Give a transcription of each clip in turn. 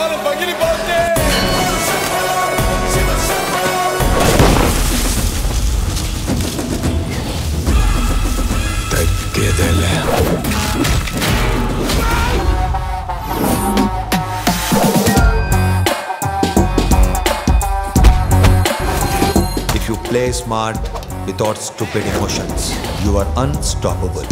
పాదాలు పగిలిపోతే తగ్గేదేలే If you play smart without stupid emotions, you are unstoppable.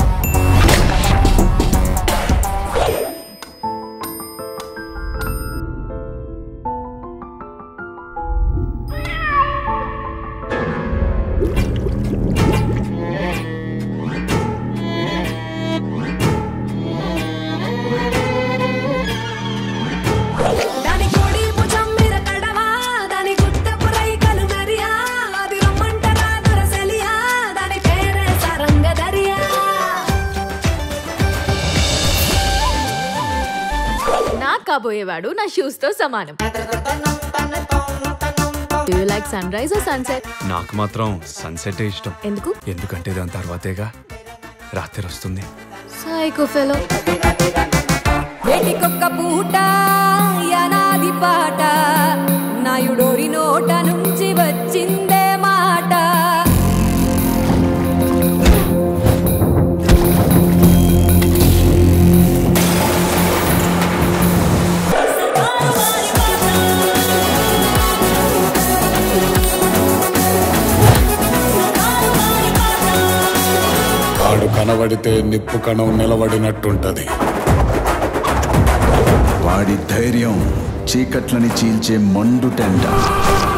దాని కోడి భుజం మీద కడవా దాని గుత్తపు రైకలు మెరియా అది రమ్మంటరా దొరసలియా దాని పేరే సరంగ దరియా నా కాబోయేవాడు నా షూస్ తో సమానం do you like sunrise sunset నాకు మాత్రం సన్సెట్ ఇష్టం ఎందుకు ఎందుకంటే దాని తర్వాతేగా రాత్రి వస్తుంది సైకో ఫెలో ఏటికొక్క పూట యనాది పాట నాయుడోరి నోట నుంచి వచ్చిందే మాట వాడు కనబడితే నిప్పు కణం నిలబడినట్టుంటది వాడి ధైర్యం చీకట్లని చీల్చే మండు టెంట